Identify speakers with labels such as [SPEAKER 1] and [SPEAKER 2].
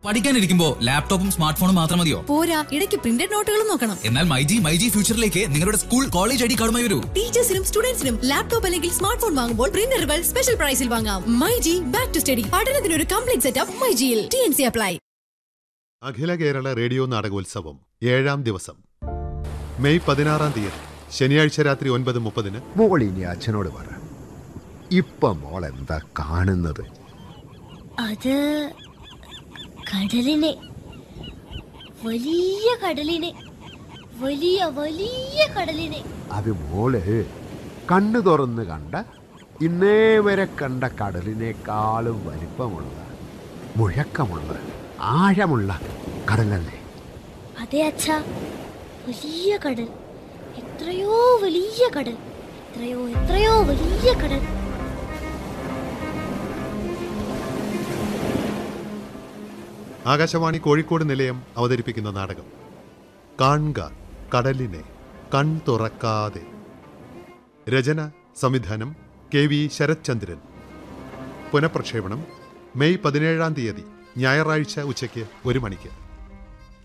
[SPEAKER 1] പഠിക്കാനിരിക്കുമ്പോ ലാപ്ടോപ്പും സ്മാർട്ട് ഫോണും മാത്രം മതിയോ
[SPEAKER 2] പോരാ ഇടയ്ക്ക് പ്രിന്റഡ് നോട്ടുകളും നോക്കണം
[SPEAKER 1] എന്നാൽ മൈജി മൈജി ഫ്യൂച്ചറിലേക്ക് നിങ്ങളുടെ സ്കൂൾ കോളേജ് ഐ ഡി കാർഡുമായി വരൂ
[SPEAKER 2] ടീച്ചേഴ്സിനും സ്റ്റുഡൻസിനും ലാപ്ടോപ്പ് അല്ലെങ്കിൽ സ്മാർട്ട് ഫോൺ വാങ്ങുമ്പോൾ പ്രിന്ററുകൾ സ്പെഷ്യൽ പ്രൈസിൽ വാങ്ങാം my G back to study പഠനത്തിന് ഒരു കംപ്ലീറ്റ് സെറ്റപ്പ് മൈ ജിയിൽ ടി എൻ സി അപ്ലൈ
[SPEAKER 3] അഖില കേരള റേഡിയോ നാടകോത്സവം ഏഴാം ദിവസം മെയ് പതിനാറാം തീയതി ശനിയാഴ്ച രാത്രി ഒൻപത് മുപ്പതിന്
[SPEAKER 4] മോൾ ഇനി അച്ഛനോട് പറ ഇപ്പൊ മോൾ എന്താ കാണുന്നത്
[SPEAKER 5] അത് കടലിനെ വലിയ കടലിനെ വലിയ വലിയ കടലിനെ
[SPEAKER 4] അത് മോള് കണ്ണു തുറന്ന് കണ്ട ഇന്നേ വരെ കണ്ട കടലിനേക്കാളും വലിപ്പമുള്ള മുഴക്കമുള്ള ആഴമുള്ള കടലല്ലേ
[SPEAKER 5] അതെ അച്ഛാ വലിയ കടൽ എത്രയോ വലിയ കടൽ എത്രയോ എത്രയോ വലിയ കടൽ
[SPEAKER 3] ആകാശവാണി കോഴിക്കോട് നിലയം അവതരിപ്പിക്കുന്ന നാടകം കാൺക കടലിനെ കൺ തുറക്കാതെ രചന സംവിധാനം കെ വി ശരത്ചന്ദ്രൻ പുനഃപ്രക്ഷേപണം മെയ് പതിനേഴാം തീയതി ഞായറാഴ്ച ഉച്ചയ്ക്ക് ഒരു മണിക്ക്